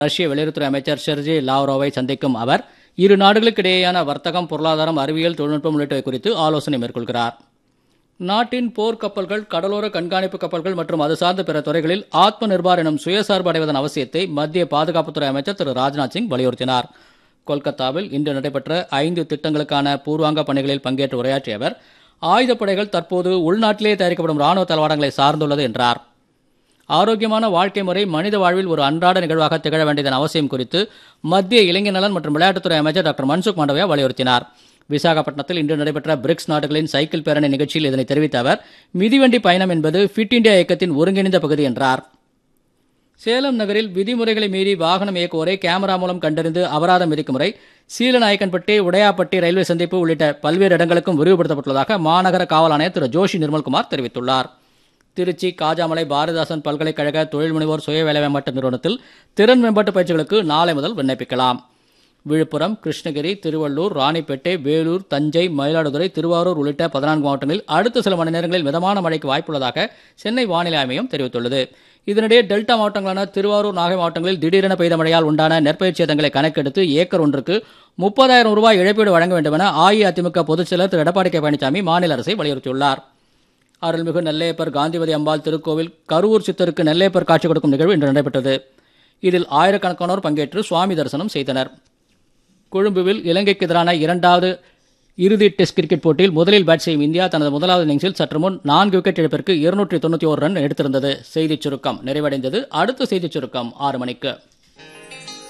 ரஷ்ய வெளியுறவுத்துறை அமைச்சர் செர்ஜி லாவ்ரோவை சந்திக்கும் அவர் இரு நாடுகளுக்கிடையேயான வர்த்தகம் பொருளாதாரம் அறிவியல் தொழில்நுட்பம் உள்ளிட்டவை குறித்து ஆலோசனை மேற்கொள்கிறார் நாட்டின் போர் கப்பல்கள் கடலோர கண்காணிப்பு கப்பல்கள் மற்றும் அது சார்ந்த பிற துறைகளில் ஆத்ம நிர்பார் எனும் சுயசார்பு அடைவதன் அவசியத்தை மத்திய பாதுகாப்புத்துறை அமைச்சர் திரு ராஜ்நாத் சிங் வலியுறுத்தினார் கொல்கத்தாவில் இன்று நடைபெற்ற ஐந்து திட்டங்களுக்கான பூர்வாங்க பணிகளில் பங்கேற்று உரையாற்றிய அவர் ஆயுதப்படைகள் தற்போது உள்நாட்டிலேயே தயாரிக்கப்படும் ராணுவ தளவாடங்களை சார்ந்துள்ளது என்றார் ஆரோக்கியமான வாழ்க்கை முறை மனித வாழ்வில் ஒரு அன்றாட நிகழ்வாக திகழ வேண்டியதன் அவசியம் குறித்து மத்திய இளைஞர் நலன் மற்றும் விளையாட்டுத்துறை அமைச்சர் டாக்டர் மன்சுக் மாண்டவியா வலியுறுத்தினார் விசாகப்பட்டினத்தில் இன்று நடைபெற்ற பிரிக்ஸ் நாடுகளின் சைக்கிள் பேரணி நிகழ்ச்சியில் இதனை தெரிவித்த அவர் மிதிவண்டி பயணம் என்பது ஃபிட் இந்தியா இயக்கத்தின் ஒருங்கிணைந்த பகுதி என்றார் சேலம் நகரில் விதிமுறைகளை மீறி வாகனம் இயக்குவோரை கேமரா மூலம் கண்டறிந்து அபராதம் விதிக்கும் முறை சீலநாயக்கன்பட்டி உடையாப்பட்டி ரயில்வே சந்திப்பு உள்ளிட்ட பல்வேறு இடங்களுக்கும் விரிவுபடுத்தப்பட்டுள்ளதாக மாநகர காவல் ஆணையர் திரு ஜோஷி நிர்மல்குமார் தெரிவித்துள்ளார் திருச்சி காஜாமலை பாரதிதாசன் பல்கலைக்கழக தொழில் முனைவோர் சுய வேலைவாய்ப்பு நிறுவனத்தில் திறன் மேம்பாட்டு பயிற்சிகளுக்கு நாளை முதல் விண்ணப்பிக்கலாம் விழுப்புரம் கிருஷ்ணகிரி திருவள்ளூர் ராணிப்பேட்டை வேலூர் தஞ்சை மயிலாடுதுறை திருவாரூர் உள்ளிட்ட பதினான்கு மாவட்டங்களில் அடுத்த சில மணி நேரங்களில் மிதமான மழைக்கு வாய்ப்புள்ளதாக சென்னை வானிலை ஆய்வு தெரிவித்துள்ளது இதனிடையே டெல்டா மாவட்டங்களான திருவாரூர் நாகை மாவட்டங்களில் திடீரென பெய்த மழையால் உண்டான நெற்பயிர் சேதங்களை கணக்கெடுத்து ஏக்கர் ஒன்றுக்கு முப்பதாயிரம் ரூபாய் இழப்பீடு வழங்க வேண்டும் என அஇஅதிமுக பொதுச் செயலர் திரு எடப்பாடி கே பழனிசாமி மாநில அரசை வலியுறுத்தியுள்ளார் அருள்மிகு நெல்லையப்பர் காந்திமதி அம்பாள் திருக்கோவில் கருவூர் சித்தருக்கு நெல்லையப்பர் காட்சி கொடுக்கும் நிகழ்வு இன்று நடைபெற்றது இதில் ஆயிரக்கணக்கானோர் பங்கேற்று சுவாமி தரிசனம் செய்தனர் கொழும்புவில் இலங்கைக்கு எதிரான இரண்டாவது இறுதி டெஸ்ட் கிரிக்கெட் போட்டியில் முதலில் பேட் செய்யும் இந்தியா தனது முதலாவது இன்னிங்ஸில் சற்று முன் நான்கு விக்கெட் இழப்பிற்கு இருநூற்றி தொண்ணூற்றி ஒரு ரன் எடுத்திருந்தது செய்திச் சுருக்கம் நிறைவடைந்தது அடுத்த செய்திச் சுருக்கம் ஆறு மணிக்கு